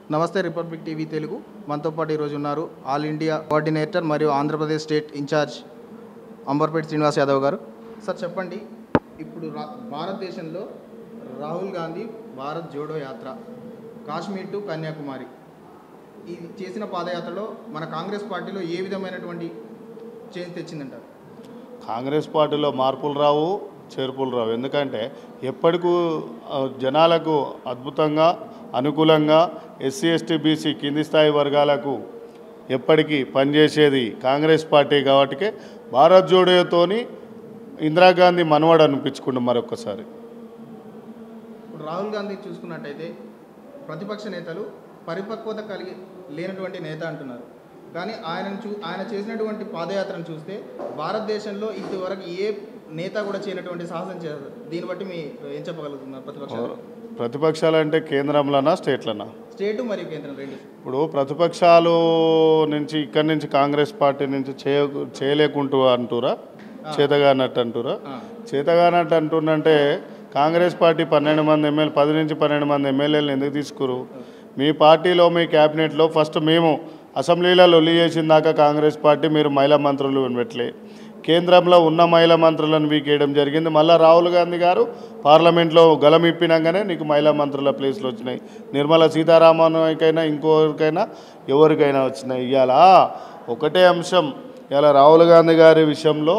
నమస్తే republic TV Telugu మనతో పాటు ఈరోజు ఉన్నారు ఆల్ ఇండియా కోఆర్డినేటర్ మరియు ఆంధ్రప్రదేశ్ స్టేట్ ఇన్ఛార్జ్ అంబర్పేట్ శ్రీనివాస్ యాదవ్ గారు సార్ చెప్పండి ఇప్పుడు రా భారతదేశంలో రాహుల్ గాంధీ భారత్ జోడో యాత్ర కాశ్మీర్ టు కన్యాకుమారి ఇది చేసిన పాదయాత్రలో మన కాంగ్రెస్ పార్టీలో ఏ విధమైనటువంటి చేంజ్ తెచ్చిందంటారు కాంగ్రెస్ పార్టీలో మార్పులు రావు చేర్పులు రావు ఎందుకంటే ఎప్పటికూ ఆ, జనాలకు అద్భుతంగా అనుకూలంగా ఎస్సీ ఎస్టీ బీసీ కింది స్థాయి వర్గాలకు ఎప్పటికీ పనిచేసేది కాంగ్రెస్ పార్టీ కాబట్టి భారత్ జోడోతోని ఇందిరాగాంధీ మనవాడు అనిపించుకుంటాం మరొకసారి ఇప్పుడు రాహుల్ గాంధీ చూసుకున్నట్టయితే ప్రతిపక్ష నేతలు పరిపక్వత కలిగి లేనటువంటి నేత అంటున్నారు కానీ ఆయనను చూ ఆయన చేసినటువంటి పాదయాత్రను చూస్తే భారతదేశంలో ఇంతవరకు ఏ నేత కూడా చేయనటువంటి సాహసం చేస్తారు దీన్ని బట్టి మీ ఏం చెప్పగలుగుతున్నారు ప్రతిపక్షాలు ప్రతిపక్షాలు అంటే కేంద్రంలోనా స్టేట్లనా స్టేటు మరియు కేంద్రం రెండు ఇప్పుడు ప్రతిపక్షాలు నుంచి ఇక్కడి నుంచి కాంగ్రెస్ పార్టీ నుంచి చేయ చేయలేకుంటూ అంటురా చేతగానట్టు అంటురా ఆ. చేతగానట్టు అంటుండంటే కాంగ్రెస్ పార్టీ పన్నెండు మంది ఎమ్మెల్యే పది నుంచి పన్నెండు మంది ఎమ్మెల్యేలు ఎందుకు తీసుకురు మీ పార్టీలో మీ క్యాబినెట్లో ఫస్ట్ మేము అసెంబ్లీలో లొల్లి చేసిన దాకా కాంగ్రెస్ పార్టీ మీరు మహిళా మంత్రులు పెట్టలే కేంద్రంలో ఉన్న మహిళా మంత్రులను వీకేయడం జరిగింది మళ్ళీ రాహుల్ గాంధీ గారు పార్లమెంట్లో గలం ఇప్పినాకనే నీకు మహిళా మంత్రుల ప్లేస్లు వచ్చినాయి నిర్మలా సీతారామన్కైనా ఇంకోరికైనా ఎవరికైనా వచ్చినాయి ఇవాళ ఒకటే అంశం ఇలా రాహుల్ గాంధీ గారి విషయంలో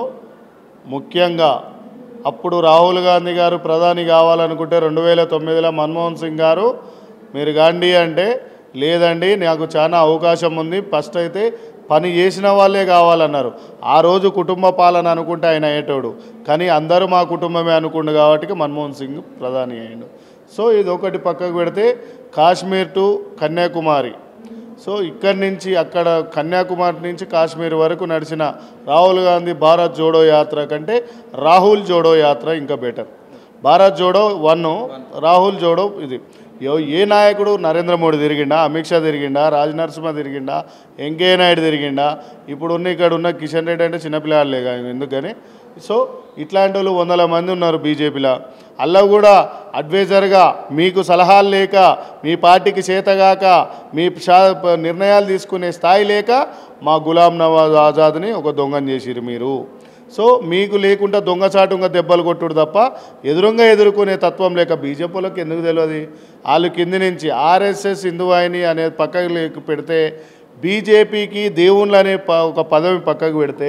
ముఖ్యంగా అప్పుడు రాహుల్ గాంధీ గారు ప్రధాని కావాలనుకుంటే రెండు వేల తొమ్మిదిలో మన్మోహన్ సింగ్ గారు మీరు గాంధీ అంటే లేదండి నాకు చాలా అవకాశం ఉంది ఫస్ట్ అయితే పని చేసిన వాళ్ళే కావాలన్నారు ఆ రోజు కుటుంబ పాలన అనుకుంటే ఆయన అయ్యేటోడు కానీ అందరూ మా కుటుంబమే అనుకుండు కాబట్టి మన్మోహన్ సింగ్ ప్రధాని అయ్యిండు సో ఇది ఒకటి పక్కకు పెడితే కాశ్మీర్ టు కన్యాకుమారి సో ఇక్కడి నుంచి అక్కడ కన్యాకుమారి నుంచి కాశ్మీర్ వరకు నడిచిన రాహుల్ గాంధీ భారత్ జోడో యాత్ర కంటే రాహుల్ జోడో యాత్ర ఇంకా బెటర్ భారత్ జోడో వన్ రాహుల్ జోడో ఇది ఎవ- ఏ నాయకుడు నరేంద్ర మోడీ తిరిగిండా అమిత్ షా తిరిగిండా రాజ్ నరసింహ తిరిగిండా వెంకయ్య నాయుడు తిరిగిండా ఇప్పుడు ఉన్న ఇక్కడ ఉన్న కిషన్ రెడ్డి అంటే చిన్నపిల్లాడులే కానీ ఎందుకని సో ఇట్లాంటి వాళ్ళు వందల మంది ఉన్నారు బీజేపీలో అలా కూడా అడ్వైజర్గా మీకు సలహాలు లేక మీ పార్టీకి చేతగాక మీ షా- ప- నిర్ణయాలు తీసుకునే స్థాయి లేక మా గులాం నవాజ్ ఆజాద్ని ఒక దొంగని చేసిరు మీరు సో మీకు లేకుండా దొంగచాటుగా దెబ్బలు కొట్టుడు తప్ప ఎదురుగా ఎదుర్కొనే తత్వం లేక బీజేపీలోకి ఎందుకు తెలియదు వాళ్ళు కింది నుంచి ఆర్ఎస్ఎస్ హిందువాహిని అనే పక్కకు లేక పెడితే బీజేపీకి దేవుళ్ళు అనే ప- ఒక పదవి పక్కకు పెడితే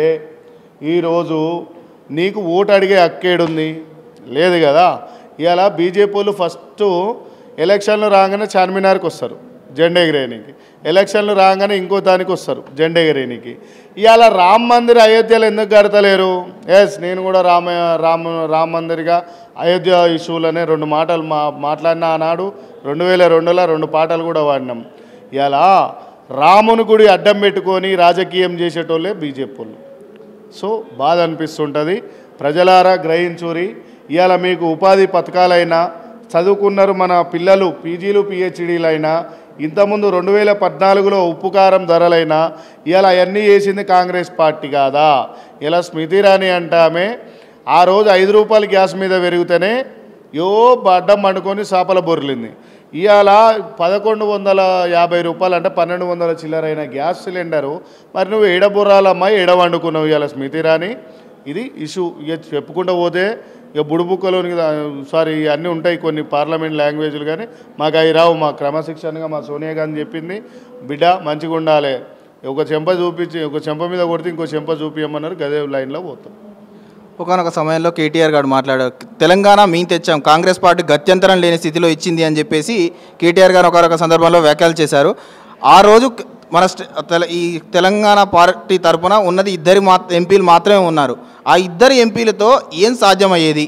ఈరోజు నీకు ఓటు అడిగే హక్కేడుంది లేదు కదా ఇవాళ బీజేపీ వాళ్ళు ఫస్ట్ ఎలక్షన్లు రాగానే చార్మినార్కి వస్తారు జెండా ఎగిరేయనికి ఎలక్షన్లు రాగానే ఇంకో దానికి వస్తారు జెండా ఎగిరేయనికి ఇవాళ రామ్ మందిర్ అయోధ్యలో ఎందుకు కడతలేరు ఎస్ నేను కూడా రామ రామ రామ్ మందిర్గా అయోధ్య ఇష్యూలనే రెండు మాటలు మా మాట్లాడిన ఆనాడు రెండు వేల రెండులో రెండు పాటలు కూడా వాడినాం ఇవాళ రాముని గుడి అడ్డం పెట్టుకొని రాజకీయం చేసేటోళ్ళే బీజేపీ వాళ్ళు సో బాధ అనిపిస్తుంటుంది ప్రజలారా గ్రహించురి ఇవాళ మీకు ఉపాధి పథకాలైనా చదువుకున్నారు మన పిల్లలు పీజీలు పిహెచ్డీలైనా ఇంతకుముందు రెండు వేల పద్నాలుగులో ఉప్పు కారం ధరలైనా ఇవాళ అవన్నీ చేసింది కాంగ్రెస్ పార్టీ కాదా ఇలా స్మృతి ఇరానీ అంటే ఆమె ఆ రోజు ఐదు రూపాయలు గ్యాస్ మీద పెరిగితేనే యో అడ్డం పండుకొని చేపల బొర్లింది ఇవాళ పదకొండు వందల యాభై రూపాయలు అంటే పన్నెండు వందల చిల్లరైన గ్యాస్ సిలిండరు మరి నువ్వు ఎడబుర్రాలమ్మా ఎడ వండుకున్నావు ఇవాళ స్మృతి రాని ఇది ఇష్యూ ఇక చెప్పుకుంటూ పోతే ఇక బుడుబుక్కలోని సారీ అన్నీ ఉంటాయి కొన్ని పార్లమెంట్ లాంగ్వేజ్లు కానీ మాకు అవి రావు మా క్రమశిక్షణగా మా సోనియా గాంధీ చెప్పింది బిడ్డ మంచిగా ఉండాలి ఒక చెంప చూపించి ఒక చెంప మీద కొడితే ఇంకో చెంప చూపించమన్నారు గదే లైన్లో పోతాం ఒకనొక సమయంలో కేటీఆర్ గారు మాట్లాడారు తెలంగాణ మేము తెచ్చాం కాంగ్రెస్ పార్టీ గత్యంతరం లేని స్థితిలో ఇచ్చింది అని చెప్పేసి కేటీఆర్ గారు ఒకనొక సందర్భంలో వ్యాఖ్యలు చేశారు ఆ రోజు క- మన స్ట- తెల- ఈ తెలంగాణ పార్టీ తరపున ఉన్నది ఇద్దరి మా ఎంపీలు మాత్రమే ఉన్నారు ఆ ఇద్దరు ఎంపీలతో ఏం సాధ్యమయ్యేది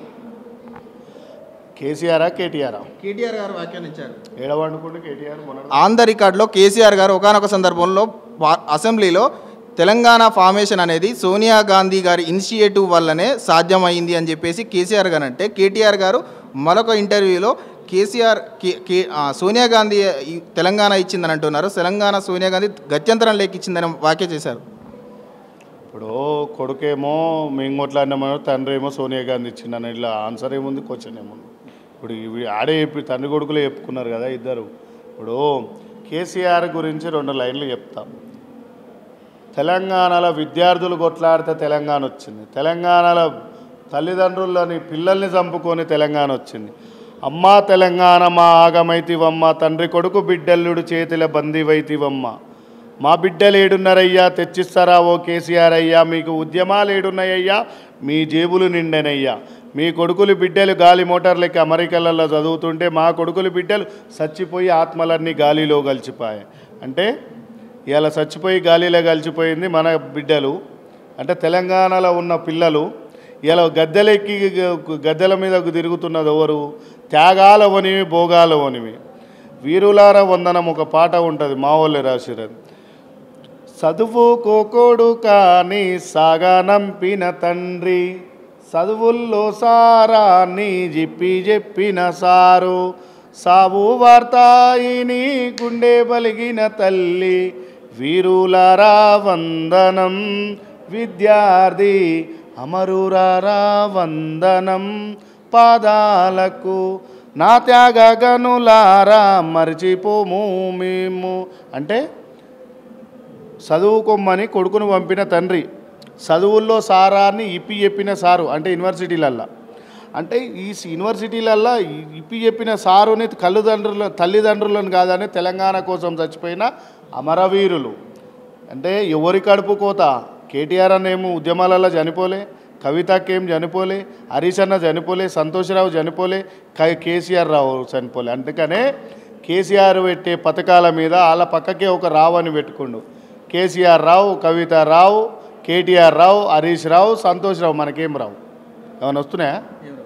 కేసీఆరా కేటీఆరా కేటీఆర్ గారు వ్యాఖ్యానించారు ఏడవండుకుంటే కేటీఆర్ మొన్న ఆన్ ద రికార్డులో కేసీఆర్ గారు ఒకనొక సందర్భంలో పా- అసెంబ్లీలో తెలంగాణ ఫార్మేషన్ అనేది సోనియా గాంధీ గారి ఇనిషియేటివ్ వల్లనే సాధ్యమైంది అని చెప్పేసి కేసీఆర్ గారు అంటే కేటీఆర్ గారు మరొక ఇంటర్వ్యూలో కేసీఆర్ కే కే ఆ, సోనియా గాంధీ ఈ తెలంగాణ ఇచ్చిందని అంటున్నారు తెలంగాణ సోనియా గాంధీ గత్యంతరం లేక ఇచ్చిందని వ్యాఖ్య చేశారు ఇప్పుడు కొడుకేమో మేము కొట్లాడినామో తండ్రి ఏమో సోనియా గాంధీ ఇచ్చిందని ఇట్లా ఆన్సర్ ఏముంది క్వశ్చన్ ఏముంది ఇప్పుడు ఇవి ఆడే చెప్పి తండ్రి కొడుకులే చెప్పుకున్నారు కదా ఇద్దరు ఇప్పుడు కేసీఆర్ గురించి రెండు లైన్లు చెప్తాం తెలంగాణలో విద్యార్థులు కొట్లాడితే తెలంగాణ వచ్చింది తెలంగాణలో తల్లిదండ్రులని పిల్లల్ని చంపుకొని తెలంగాణ వచ్చింది అమ్మా తెలంగాణ మా ఆగమైతివమ్మ తండ్రి కొడుకు బిడ్డల్లుడు చేతిల బందీవైతివమ్మ మా బిడ్డలు ఏడున్నారయ్యా తెచ్చిస్తారా ఓ కేసీఆర్ అయ్యా మీకు ఉద్యమాలు ఏడున్నాయ్యా మీ జేబులు నిండెనయ్యా మీ కొడుకులు బిడ్డలు గాలి మోటార్లకి అమెరికాలలో చదువుతుంటే మా కొడుకులు బిడ్డలు చచ్చిపోయి ఆత్మలన్నీ గాలిలో కలిసిపోయాయి అంటే ఇలా చచ్చిపోయి గాలిలో కలిసిపోయింది మన బిడ్డలు అంటే తెలంగాణలో ఉన్న పిల్లలు ఇలా గద్దెలెక్కి గద్దెల మీద తిరుగుతున్నది ఎవరు త్యాగాల వనివి భోగాల వనివి వీరులార వందనం ఒక పాట ఉంటుంది మా వాళ్ళే రాసిరది చదువుకోకోడు కానీ సాగనంపిన తండ్రి చదువుల్లో సారాన్ని చెప్పి చెప్పిన సారు సావు వార్తాయిని గుండె బలిగిన తల్లి వీరులారా వందనం విద్యార్థి అమరురారా వందనం పాదాలకు నా త్యాగ గనులారా మర్చిపోము మేము అంటే చదువుకోమని కొడుకును పంపిన తండ్రి చదువుల్లో సారాన్ని ఇప్పి చెప్పిన సారు అంటే యూనివర్సిటీలల్లో అంటే ఈ సి- యూనివర్సిటీలల్లో ఈ ఇప్పి చెప్పిన సారుని కళ్ళుదండ్రుల తల్లిదండ్రులను కాదని తెలంగాణ కోసం చచ్చిపోయిన అమరవీరులు అంటే ఎవరి కడుపు కోత కేటీఆర్ అన్న ఏమో ఉద్యమాలలో చనిపోలే కవితకేం చనిపోలే హరీష్ అన్న చనిపోలే సంతోషరావు చనిపోలే క- కేసీఆర్ రావు చనిపోలే అందుకనే కేసీఆర్ పెట్టే పథకాల మీద వాళ్ళ పక్కకే ఒక రావు అని పెట్టుకుండు కేసీఆర్ రావు కవిత రావు కేటీఆర్ రావు హరీష్ రావు సంతోష్ రావు మనకేం రావు ఏమైనా వస్తున్నాయా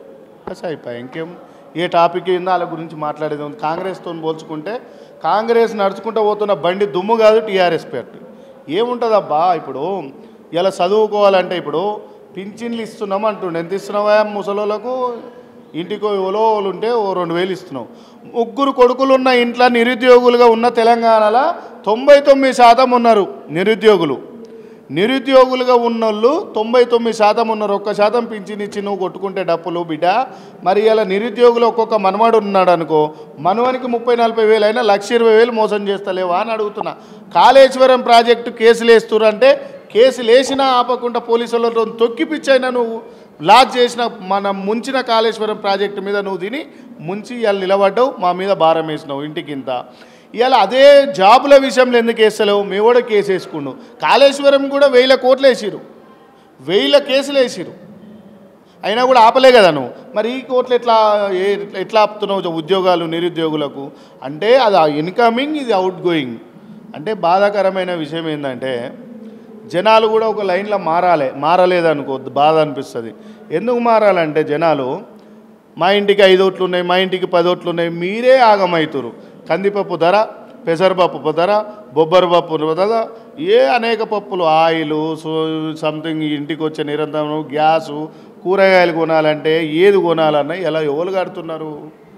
బస్ అయిపోయి ఇంకేం ఏ టాపిక్ ఏందో వాళ్ళ గురించి మాట్లాడేది ఉంది కాంగ్రెస్తో పోల్చుకుంటే కాంగ్రెస్ నడుచుకుంటూ పోతున్న బండి దుమ్ము కాదు టీఆర్ఎస్ పార్టీ ఏముంటుందబ్బా ఇప్పుడు ఇలా చదువుకోవాలంటే ఇప్పుడు పింఛన్లు ఇస్తున్నాం అంటుండే ఎంత ఇస్తున్నావా ముసలోళ్ళకు ఇంటికి ఎవరో వాళ్ళు ఉంటే ఓ రెండు వేలు ఇస్తున్నావు ముగ్గురు కొడుకులు ఉన్న ఇంట్లో నిరుద్యోగులుగా ఉన్న తెలంగాణలో తొంభై తొమ్మిది శాతం ఉన్నారు నిరుద్యోగులు నిరుద్యోగులుగా ఉన్నోళ్ళు తొంభై తొమ్మిది శాతం ఉన్నారు ఒక్క శాతం పింఛన్ ఇచ్చి నువ్వు కొట్టుకుంటే డప్పులు బిడ్డ మరి ఇలా నిరుద్యోగులు ఒక్కొక్క మనవాడు ఉన్నాడు అనుకో మనవానికి ముప్పై నలభై వేలు అయినా లక్ష ఇరవై వేలు మోసం చేస్తలేవా అని అడుగుతున్నా కాళేశ్వరం ప్రాజెక్టు కేసులు వేస్తురంటే కేసులు వేసినా ఆపకుండా పోలీసులతో తొక్కిపిచ్చైనా నువ్వు లాజ్ చేసిన మన ముంచిన కాళేశ్వరం ప్రాజెక్టు మీద నువ్వు తిని ముంచి ఇవాళ నిలబడ్డావు మా మీద భారం వేసినావు ఇంటికింత ఇవాళ అదే జాబుల విషయంలో ఎందుకు వేస్తలేవు మేము కూడా కేసు వేసుకున్నాం కాళేశ్వరం కూడా వేల కోట్లు వేసిరు వేల కేసులు వేసిరు అయినా కూడా ఆపలే కదా నువ్వు మరి ఈ కోట్లు ఎట్లా ఏ- ఎట్లా ఆపుతున్నావు ఉద్యోగాలు నిరుద్యోగులకు అంటే అది ఇన్కమింగ్ ఇది అవుట్ గోయింగ్ అంటే బాధాకరమైన విషయం ఏంటంటే జనాలు కూడా ఒక లైన్లో మారాలి మారలేదనుకో బాధ అనిపిస్తుంది ఎందుకు మారాలంటే జనాలు మా ఇంటికి ఐదు ఓట్లు ఉన్నాయి మా ఇంటికి పది ఓట్లు ఉన్నాయి మీరే ఆగమవుతురు కందిపప్పు ధర పెసరపప్పు ధర బొబ్బరి పప్పు ధర ఏ అనేక పప్పులు ఆయిల్ సంథింగ్ ఇంటికి వచ్చే నిరంతరం గ్యాసు కూరగాయలు కొనాలంటే ఏది కొనాలన్నా ఎలా ఎవరు కడుతున్నారు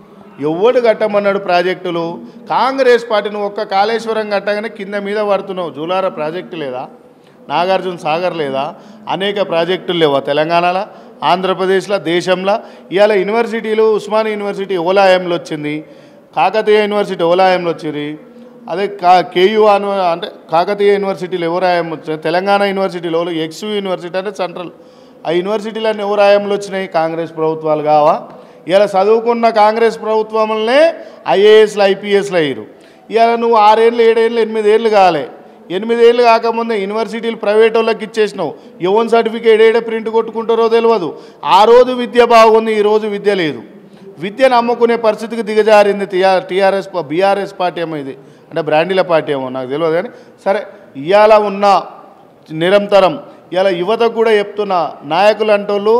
ఎవడు కట్టమన్నాడు ప్రాజెక్టులు కాంగ్రెస్ పార్టీని ఒక్క కాళేశ్వరం కట్టగానే కింద మీద పడుతున్నావు జూలార ప్రాజెక్టు లేదా నాగార్జున సాగర్ లేదా అనేక ప్రాజెక్టులు లేవా తెలంగాణలో ఆంధ్రప్రదేశ్లో దేశంలో ఇవాళ యూనివర్సిటీలు ఉస్మాన్ యూనివర్సిటీ ఓలాయంలో వచ్చింది కాకతీయ యూనివర్సిటీ ఓలాయంలో వచ్చింది అదే కా కేయు అను అంటే కాకతీయ యూనివర్సిటీలు ఎవరాయం వచ్చినాయి తెలంగాణ యూనివర్సిటీలో ఎక్స్ యూనివర్సిటీ అంటే సెంట్రల్ ఆ యూనివర్సిటీలన్నీ ఎవరాయంలో వచ్చినాయి కాంగ్రెస్ ప్రభుత్వాలు కావా ఇలా చదువుకున్న కాంగ్రెస్ ప్రభుత్వంలోనే ఐఏఎస్లు ఐపీఎస్లు అయ్యారు ఇవాళ నువ్వు ఆరేళ్ళు ఏడేళ్ళు ఎనిమిదేళ్ళు కాలే ఎనిమిదేళ్ళు కాకముందే యూనివర్సిటీలు ప్రైవేట్ వాళ్ళకి ఇచ్చేసినావు యువన్ సర్టిఫికేట్ ఏడే ప్రింట్ కొట్టుకుంటారో తెలియదు ఆ రోజు విద్య బాగుంది ఈ రోజు విద్య లేదు విద్యను అమ్ముకునే పరిస్థితికి దిగజారింది టీఆర్ టీఆర్ఎస్ బీఆర్ఎస్ పార్టీ ఏమో ఇది అంటే బ్రాండీల పార్టీ ఏమో నాకు తెలియదు కానీ సరే ఇవాళ ఉన్న నిరంతరం ఇలా యువతకు కూడా చెప్తున్నా నాయకులు అంటోళ్ళు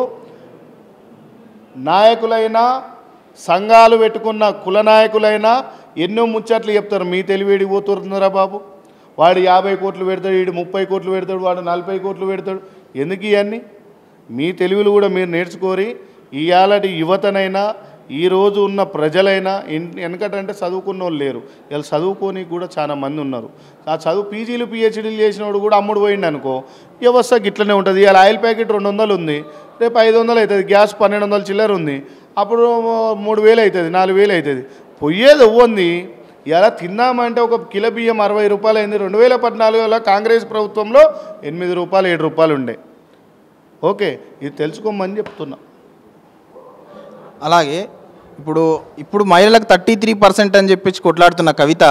నాయకులైనా సంఘాలు పెట్టుకున్న కుల నాయకులైనా ఎన్నో ముచ్చట్లు చెప్తారు మీ తెలివిడి పోతున్నారా బాబు వాడు యాభై కోట్లు పెడతాడు వీడు ముప్పై కోట్లు పెడతాడు వాడు నలభై కోట్లు పెడతాడు ఎందుకు ఇవన్నీ మీ తెలివిలు కూడా మీరు నేర్చుకోరి ఇవాళటి యువతనైనా ఈ రోజు ఉన్న ప్రజలైనా ఎన్- వెనకటంటే చదువుకున్న వాళ్ళు లేరు ఇలా చదువుకొని కూడా చాలా మంది ఉన్నారు ఆ చదువు పీజీలు పిహెచ్డీలు చేసినోడు కూడా అమ్ముడు పోయిండు అనుకో వ్యవస్థ గిట్లనే ఉంటుంది ఇలా ఆయిల్ ప్యాకెట్ రెండు వందలు ఉంది రేపు ఐదు వందలు అవుతుంది గ్యాస్ పన్నెండు వందలు చిల్లర ఉంది అప్పుడు మూడు వేలు అవుతుంది నాలుగు వేలు అవుతుంది పోయేది ఇవ్వంది ఇలా తిన్నామంటే ఒక కిలో బియ్యం అరవై రూపాయలు అయింది రెండు వేల పద్నాలుగులో కాంగ్రెస్ ప్రభుత్వంలో ఎనిమిది రూపాయలు ఏడు రూపాయలు ఉండే ఓకే ఇది తెలుసుకోమని చెప్తున్నా అలాగే ఇప్పుడు ఇప్పుడు మహిళలకు థర్టీ త్రీ పర్సెంట్ అని చెప్పి కొట్లాడుతున్న కవిత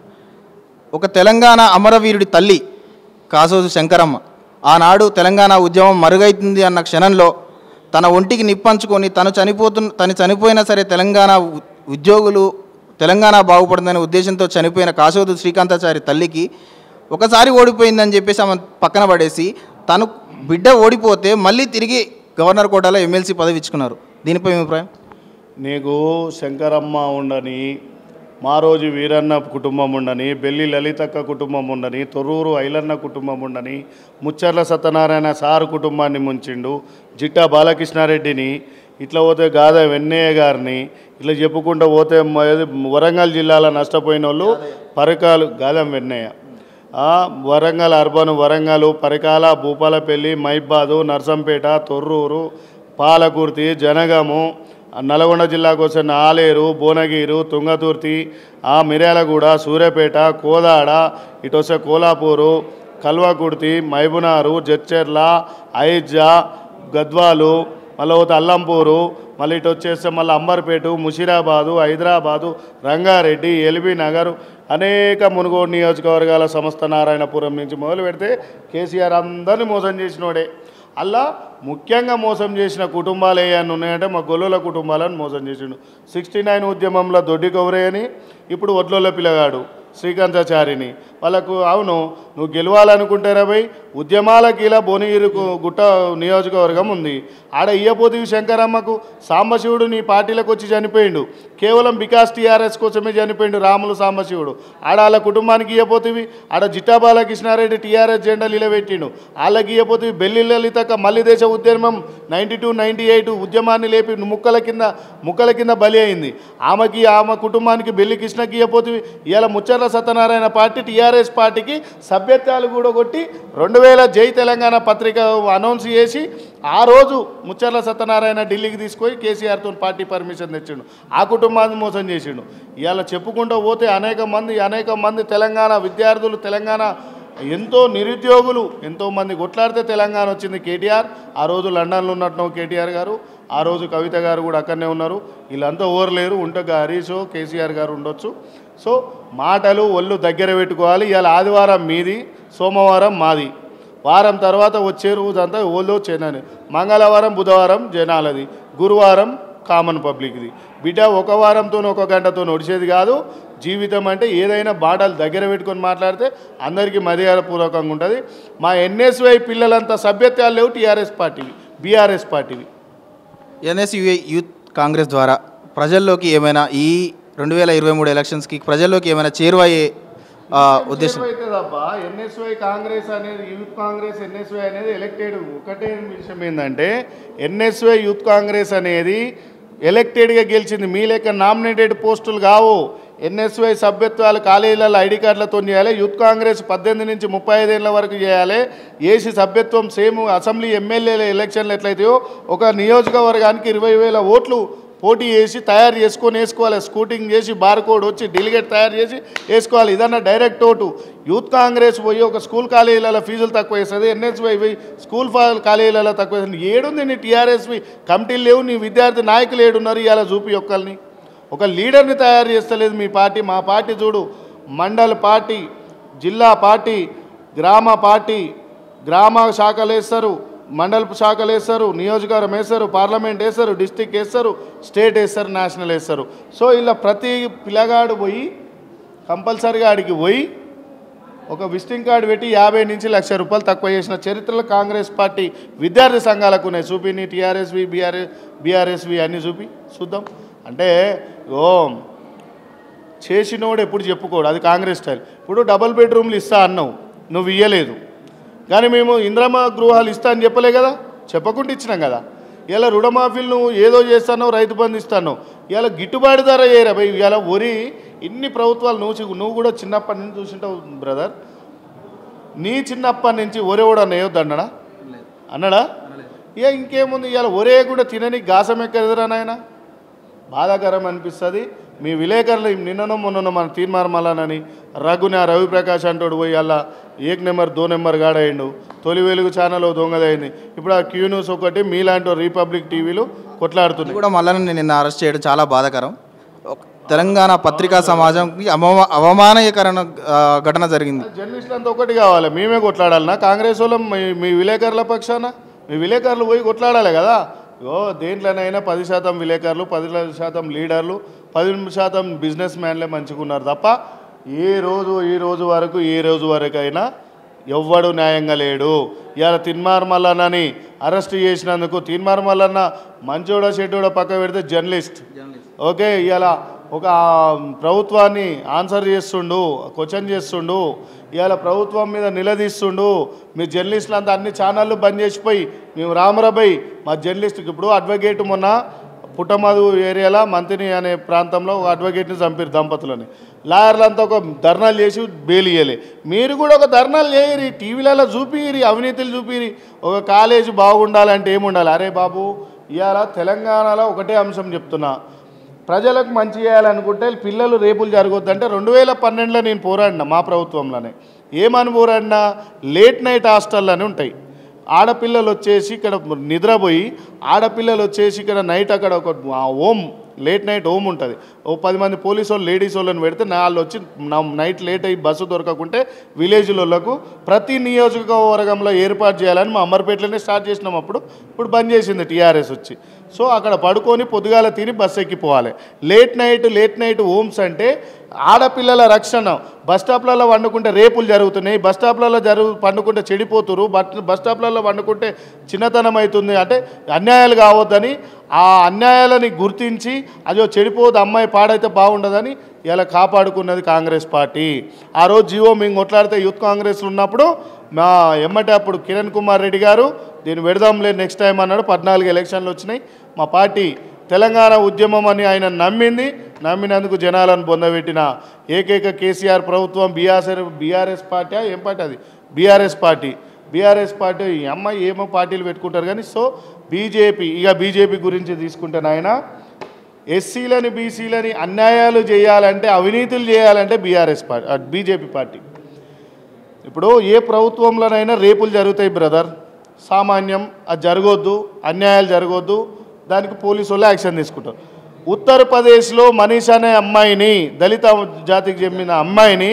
ఒక తెలంగాణ అమరవీరుడి తల్లి కాసోజు శంకరమ్మ ఆనాడు తెలంగాణ ఉద్యమం మరుగైతుంది అన్న క్షణంలో తన ఒంటికి నిప్పంచుకొని తను చనిపోతున్న తను చనిపోయినా సరే తెలంగాణ ఉ- ఉద్యోగులు తెలంగాణ బాగుపడుతుందనే ఉద్దేశంతో చనిపోయిన కాసోదు శ్రీకాంతాచారి తల్లికి ఒకసారి ఓడిపోయిందని చెప్పేసి ఆమె పక్కన పడేసి తను బిడ్డ ఓడిపోతే మళ్ళీ తిరిగి గవర్నర్ కోటాలో ఎమ్మెల్సీ పదవి ఇచ్చుకున్నారు దీనిపై మీ అభిప్రాయం నీకు శంకరమ్మ ఉండని మారోజు వీరన్న కుటుంబం ఉండని బెల్లి లలితక్క కుటుంబం ఉండని తొర్రూరు ఐలన్న కుటుంబం ఉండని ముచ్చర్ల సత్యనారాయణ సారు కుటుంబాన్ని ముంచిండు జిట్టా బాలకృష్ణారెడ్డిని ఇట్లా పోతే గాదా వెన్నయ్య గారిని ఇట్లా చెప్పుకుంటూ పోతే మ- ఏది వరంగల్ జిల్లాలో నష్టపోయిన వాళ్ళు పరకాలు గాదం వెన్నయ్య ఆ, వరంగల్ అర్బన్ వరంగల్ పరికాల భూపాలపల్లి మైబాదు నర్సంపేట తొర్రూరు పాలకుర్తి జనగము ఆ నల్గొండ జిల్లాకు వచ్చిన ఆలేరు భువనగిరు తుంగతుర్తి ఆ మిర్యాలగూడ సూర్యాపేట కోదాడ ఇటు వస్తే కోలాపూరు కల్వకుర్తి మైబునారు జడ్చెర్ల ఐజా గద్వాలు మళ్ళీ పోతే అల్లంపూరు మళ్ళీ ఇటు వచ్చేస్తే మళ్ళీ అంబర్పేట ముషిరాబాదు హైదరాబాదు రంగారెడ్డి ఎల్బీ నగర్ అనేక మునుగోడు నియోజకవర్గాల సంస్థ నారాయణపురం నుంచి మొదలు పెడితే కేసీఆర్ అందరినీ మోసం చేసినోడే అలా ముఖ్యంగా మోసం చేసిన కుటుంబాలు ఏమన్నా ఉన్నాయంటే మా గొల్లుల కుటుంబాలను మోసం చేసిండు సిక్స్టీ నైన్ ఉద్యమంలో దొడ్డి కౌరే అని ఇప్పుడు ఒడ్లోళ్ళ పిల్లగాడు శ్రీకాంతాచారిని వాళ్ళకు అవును నువ్వు గెలవాలనుకుంటారా భయ్ ఉద్యమాలకి ఇలా భువనగిరి గు- గుట్ట నియోజకవర్గం ఉంది ఆడ ఇయ్యపోతివి శంకరమ్మకు సాంబశివుడు నీ పార్టీలకు వచ్చి చనిపోయిండు కేవలం బికాస్ టీఆర్ఎస్ కోసమే చనిపోయిండు రాములు సాంబశివుడు ఆడ వాళ్ళ కుటుంబానికి ఇయ్యపోతివి ఆడ జిట్టా బాలకృష్ణారెడ్డి టీఆర్ఎస్ జెండాలు ఇలా పెట్టిండు వాళ్ళకి ఇయ్యపోతివి బెల్లి లలితక్క మల్లి దేశ ఉద్యమం నైంటీ టూ నైంటీ ఎయిట్ ఉద్యమాన్ని లేపి ముక్కల కింద ముక్కల కింద బలి అయింది ఆమెకి ఆమె కుటుంబానికి బెల్లి కృష్ణకి ఇయ్యపోతివి ఇవాళ ముచ్చర్ల సత్యనారాయణ పార్టీ టీఆర్ఎస్ పార్టీకి సభ్యత్వాలు కూడా కొట్టి రెండు వేల జై తెలంగాణ పత్రిక అనౌన్స్ చేసి ఆ రోజు ముచ్చర్ల సత్యనారాయణ ఢిల్లీకి తీసుకొని కేసీఆర్తో పార్టీ పర్మిషన్ తెచ్చిండు ఆ కుటుంబాన్ని మోసం చేసిండు ఇవాళ చెప్పుకుంటూ పోతే అనేక మంది అనేక మంది తెలంగాణ విద్యార్థులు తెలంగాణ ఎంతో నిరుద్యోగులు ఎంతో మంది కొట్లాడితే తెలంగాణ వచ్చింది కేటీఆర్ ఆ రోజు లండన్లో ఉన్నట్టు కేటీఆర్ గారు ఆ రోజు కవిత గారు కూడా అక్కడనే ఉన్నారు వీళ్ళంతా ఓరలేరు ఉంటే గా హరీష్ కేసీఆర్ గారు ఉండొచ్చు సో మాటలు ఒళ్ళు దగ్గర పెట్టుకోవాలి ఇవాళ ఆదివారం మీది సోమవారం మాది వారం తర్వాత వచ్చే రోజంతా ఓలో చెన్నని మంగళవారం బుధవారం జనాలది గురువారం కామన్ పబ్లిక్ది బిడ్డ ఒక వారంతో ఒక గంటతో నడిచేది కాదు జీవితం అంటే ఏదైనా బాటలు దగ్గర పెట్టుకొని మాట్లాడితే అందరికీ మర్యాదపూర్వకంగా ఉంటుంది మా ఎన్ఎస్వై పిల్లలంతా సభ్యత్వాలు లేవు టీఆర్ఎస్ పార్టీవి బీఆర్ఎస్ పార్టీవి ఎన్ఎస్యుఏ యూత్ కాంగ్రెస్ ద్వారా ప్రజల్లోకి ఏమైనా ఈ రెండు వేల ఇరవై మూడు ఎలక్షన్స్కి ప్రజల్లోకి ఏమైనా చేరువయ్యే ఆ, ఉద్దేశం అవుతుందబ్బా ఎన్ఎస్వై కాంగ్రెస్ అనేది యూత్ కాంగ్రెస్ ఎన్ఎస్వై అనేది ఎలక్టెడ్ ఒకటే విషయం ఏంటంటే ఎన్ఎస్వై యూత్ కాంగ్రెస్ అనేది ఎలక్టెడ్గా గెలిచింది మీ లెక్క నామినేటెడ్ పోస్టులు కావు ఎన్ఎస్వై సభ్యత్వాలు కాలేజీలలో ఐడి కార్డులతో చేయాలి యూత్ కాంగ్రెస్ పద్దెనిమిది నుంచి ముప్పై ఐదేళ్ల వరకు చేయాలి ఏసీ సభ్యత్వం సేమ్ అసెంబ్లీ ఎమ్మెల్యేల ఎలక్షన్లు ఎట్లయితాయో ఒక నియోజకవర్గానికి ఇరవై వేల ఓట్లు పోటీ చేసి తయారు చేసుకొని వేసుకోవాలి స్కూటింగ్ చేసి బార్ కోడ్ వచ్చి డెలిగేట్ తయారు చేసి వేసుకోవాలి ఇదన్నా డైరెక్ట్ ఓటు యూత్ కాంగ్రెస్ పోయి ఒక స్కూల్ కాలేజీలలో ఫీజులు తక్కువ వేస్తుంది ఎన్ఎస్వై పోయి స్కూల్ ఫా- కాలేజీలలో తక్కువ వేస్తుంది ఏడుంది నీ టీఆర్ఎస్వి కమిటీలు లేవు నీ విద్యార్థి నాయకులు ఏడున్నారు ఇవాళ చూపి ఒక్కరిని ఒక లీడర్ని తయారు చేస్తలేదు మీ పార్టీ మా పార్టీ చూడు మండల్ పార్టీ జిల్లా పార్టీ గ్రామ పార్టీ గ్రామ శాఖలు వేస్తారు మండల శాఖలు వేస్తారు నియోజకవర్గం వేస్తారు పార్లమెంట్ వేస్తారు డిస్టిక్ వేస్తారు స్టేట్ వేస్తారు నేషనల్ వేస్తారు సో ఇలా ప్రతి పిల్లగాడు పోయి కంపల్సరీగా ఆడికి పోయి ఒక విజిటింగ్ కార్డు పెట్టి యాభై నుంచి లక్ష రూపాయలు తక్కువ చేసిన చరిత్రలో కాంగ్రెస్ పార్టీ విద్యార్థి సంఘాలకు ఉన్నాయి చూపిని టీఆర్ఎస్వి బీఆర్ఎస్ బీఆర్ఎస్వి అన్నీ చూపి చూద్దాం అంటే ఓ చేసినోడు ఎప్పుడు చెప్పుకోడు అది కాంగ్రెస్ స్టైల్ ఇప్పుడు డబుల్ బెడ్రూమ్లు ఇస్తా అన్నావు నువ్వు ఇయ్యలేదు కానీ మేము ఇంద్రమ గృహాలు ఇస్తా అని చెప్పలే కదా చెప్పకుండా ఇచ్చినాం కదా ఇలా రుణమాఫీలు నువ్వు ఏదో చేస్తానో రైతు బంధు ఇస్తాను ఇలా గిట్టుబాటు ధర చేయరా భయ్ ఇలా వరి ఇన్ని ప్రభుత్వాలు నువ్వు చూ- నువ్వు కూడా చిన్నప్పటి నుంచి చూసింటావు బ్రదర్ నీ చిన్నప్పటి నుంచి ఒరే కూడా నేయొద్దు అన్నాడా అన్నాడా ఇక ఇంకేముంది ఇవాళ ఒరే కూడా తినని గాసం ఎక్కదిరా నాయన బాధాకరం అనిపిస్తుంది మీ విలేకరులు నిన్ననో మొన్ననో మన తీర్మార్మలనని రఘుని ఆ రవిప్రకాష్ అంటాడు పోయి అలా ఏక్ నెంబర్ దో నెంబర్ గాడయిండు తొలి వెలుగు ఛానల్ దొంగదైంది ఇప్పుడు ఆ క్యూ న్యూస్ ఒకటి మీలాంటి రిపబ్లిక్ టీవీలు కొట్లాడుతుంది ఇది కూడా మల్లన్న నిన్న అరెస్ట్ చేయడం చాలా బాధాకరం ఒక- తెలంగాణ పత్రికా సమాజంకి అవమా అవమానకరణ ఆ, ఘటన జరిగింది జర్నలిస్టులు అంతా ఒకటి కావాలి మేమే కొట్లాడాలనా కాంగ్రెస్ వాళ్ళం మీ మీ విలేకరుల పక్షాన మీ విలేకరులు పోయి కొట్లాడాలి కదా ఓ దేంట్లోనైనా పది శాతం విలేకరులు పది శాతం లీడర్లు పది శాతం బిజినెస్ మ్యాన్లే మంచిగున్నారు తప్ప ఏ రోజు ఈ రోజు వరకు ఏ రోజు వరకైనా ఎవ్వడు న్యాయంగా లేడు ఇవాళ తిన్మార్ మల్లన్నని అరెస్ట్ చేసినందుకు తిన్మార్ మల్లన్న మంచోడ చెడ్డోడ పక్క పెడితే జర్నలిస్ట్ ఓకే ఇవాళ ఒక ప్రభుత్వాన్ని ఆన్సర్ చేస్తుండు క్వశ్చన్ చేస్తుండు ఇవాళ ప్రభుత్వం మీద నిలదీస్తుండు మీ జర్నలిస్టులు అంతా అన్ని ఛానళ్ళు బంద్ చేసిపోయి మేము రామరాబాయ్ మా జర్నలిస్ట్కి ఇప్పుడు అడ్వకేట్ మొన్న పుట్టమధు ఏరియాలో మంతిని అనే ప్రాంతంలో ఒక అడ్వకేట్ని చంపారు దంపతులని లాయర్లంతా ఒక ధర్నాలు చేసి బెయిల్ ఇయ్యలే మీరు కూడా ఒక ధర్నాలు చేయరి టీవీలలో చూపిరి అవినీతులు చూపిరి ఒక కాలేజీ బాగుండాలంటే ఏముండాలి అరే బాబు ఇవాళ తెలంగాణలో ఒకటే అంశం చెప్తున్నా ప్రజలకు మంచి చేయాలనుకుంటే పిల్లలు రేపులు జరగొద్దంటే రెండు వేల పన్నెండులో నేను పోరాడినా మా ప్రభుత్వంలోనే ఏమని పోరాడినా లేట్ నైట్ హాస్టల్ అని ఉంటాయి ఆడపిల్లలు వచ్చేసి ఇక్కడ నిద్రపోయి ఆడపిల్లలు వచ్చేసి ఇక్కడ నైట్ అక్కడ ఒక హోమ్ లేట్ నైట్ హోమ్ ఉంటుంది ఓ పది మంది పోలీసు వాళ్ళు లేడీస్ వాళ్ళని పెడితే నా వాళ్ళు వచ్చి నా నైట్ లేట్ అయ్యి బస్సు దొరకకుంటే విలేజ్లకు ప్రతి నియోజకవర్గంలో ఏర్పాటు చేయాలని మా అమర్పేటలోనే స్టార్ట్ చేసినాం అప్పుడు ఇప్పుడు బంద్ చేసింది టీఆర్ఎస్ వచ్చి సో అక్కడ పడుకొని పొద్దుగాల తిని బస్సు ఎక్కిపోవాలి late night late night homes అంటే ఆడపిల్లల రక్షణ బస్ స్టాప్లలో వండుకుంటే రేపులు జరుగుతున్నాయి బస్ స్టాప్లలో జరుగు పండుకుంటే చెడిపోతురు బట్ బస్ స్టాప్లలో వండుకుంటే చిన్నతనం అవుతుంది అంటే అన్యాయాలు కావద్దని ఆ అన్యాయాలని గుర్తించి అదో చెడిపోదు అమ్మాయి పాడైతే బాగుండదని ఇలా కాపాడుకున్నది కాంగ్రెస్ పార్టీ ఆ రోజు జీవో మేము కొట్లాడితే యూత్ కాంగ్రెస్ ఉన్నప్పుడు మా ఎమ్మటి అప్పుడు కిరణ్ కుమార్ రెడ్డి గారు దీన్ని పెడదాంలే నెక్స్ట్ టైం అన్నాడు పద్నాలుగు ఎలక్షన్లు వచ్చినాయి మా పార్టీ తెలంగాణ ఉద్యమం అని ఆయన నమ్మింది నమ్మినందుకు జనాలను పొందబెట్టిన ఏకైక కేసీఆర్ ప్రభుత్వం బీఆర్ఎస్ బీఆర్ఎస్ పార్టీ ఏం పార్టీ అది బీఆర్ఎస్ పార్టీ బీఆర్ఎస్ పార్టీ ఈ అమ్మాయి ఏమో పార్టీలు పెట్టుకుంటారు కానీ సో బీజేపీ ఇక బీజేపీ గురించి తీసుకుంటే నాయన ఎస్సీలని బీసీలని అన్యాయాలు చేయాలంటే అవినీతులు చేయాలంటే బీఆర్ఎస్ పార్టీ బీజేపీ పార్టీ ఇప్పుడు ఏ ప్రభుత్వంలోనైనా రేపులు జరుగుతాయి బ్రదర్ సామాన్యం అది జరగొద్దు అన్యాయాలు జరగొద్దు దానికి పోలీసు వాళ్ళు యాక్షన్ తీసుకుంటారు ఉత్తరప్రదేశ్లో మనీష్ అనే అమ్మాయిని దళిత జాతికి చెందిన అమ్మాయిని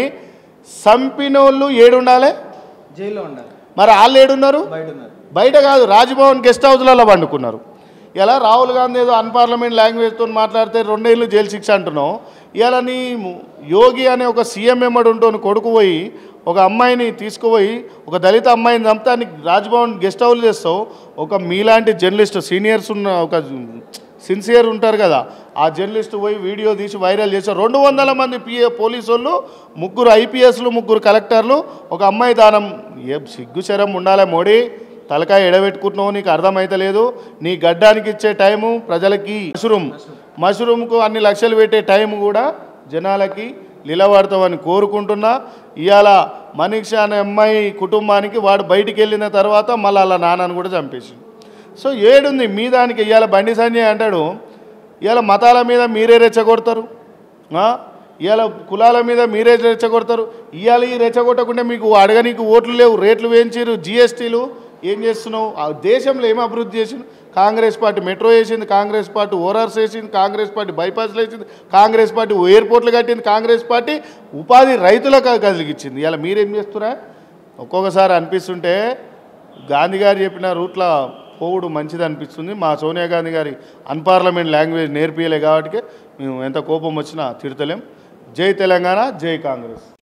సంపినోళ్ళు ఏడుండాలి జైల్లో ఉండాలి మరి వాళ్ళు ఏడున్నారు బయట ఉన్నారు బయట కాదు రాజ్భవన్ గెస్ట్ హౌస్లలో పండుకున్నారు ఇలా రాహుల్ గాంధీ ఏదో అన్పార్లమెంట్ లాంగ్వేజ్తో మాట్లాడితే రెండేళ్ళు జైలు శిక్ష అంటున్నావు ఇలా నీ యోగి అనే ఒక సీఎం ఎమ్మడు ఉంటోని కొడుకు పోయి ఒక అమ్మాయిని తీసుకుపోయి ఒక దళిత అమ్మాయిని చంపితే నీకు రాజ్భవన్ గెస్ట్ హౌస్ చేస్తావు ఒక మీలాంటి జర్నలిస్ట్ సీనియర్స్ ఉన్న ఒక సిన్సియర్ ఉంటారు కదా ఆ జర్నలిస్ట్ పోయి వీడియో తీసి వైరల్ చేశారు రెండు వందల మంది పిఏ పోలీసు వాళ్ళు ముగ్గురు ఐపీఎస్లు ముగ్గురు కలెక్టర్లు ఒక అమ్మాయి దానం ఏ సిగ్గు శరం ఉండాలి మోడీ తలకాయ ఎడబెట్టుకుంటున్నావు నీకు అర్థమైతలేదు నీ గడ్డానికి ఇచ్చే టైము ప్రజలకి మష్రూమ్ మష్రూమ్కు అన్ని లక్షలు పెట్టే టైం కూడా జనాలకి నిలబడతామని కోరుకుంటున్నా ఇవాళ మనీష్ అనే అమ్మాయి కుటుంబానికి వాడు బయటికి వెళ్ళిన తర్వాత మళ్ళీ అలా నాన్నని కూడా చంపేసి సో ఏడుంది మీ దానికి ఇవాళ బండి సంజయ్ అంటాడు ఇవాళ మతాల మీద మీరే రెచ్చగొడతారు ఆ? ఇవాళ కులాల మీద మీరే రెచ్చగొడతారు ఇవాళ ఈ రెచ్చగొట్టకుండా మీకు అడగనీకి ఓట్లు లేవు రేట్లు వేయించారు జిఎస్టీలు ఏం చేస్తున్నావు ఆ దేశంలో ఏం అభివృద్ధి చేసింది కాంగ్రెస్ పార్టీ మెట్రో వేసింది కాంగ్రెస్ పార్టీ ఓఆర్ఎస్ వేసింది కాంగ్రెస్ పార్టీ బైపాస్లు వేసింది కాంగ్రెస్ పార్టీ ఎయిర్పోర్ట్లు కట్టింది కాంగ్రెస్ పార్టీ ఉపాధి రైతులకు కలిగించింది ఇలా మీరేం చేస్తున్నా ఒక్కొక్కసారి అనిపిస్తుంటే గాంధీ గారు చెప్పిన రూట్ల పోవుడు మంచిది అనిపిస్తుంది మా సోనియా గాంధీ గారి అన్పార్లమెంట్ లాంగ్వేజ్ నేర్పియలే కాబట్టి మేము ఎంత కోపం వచ్చినా తిడతలేం జై తెలంగాణ జై కాంగ్రెస్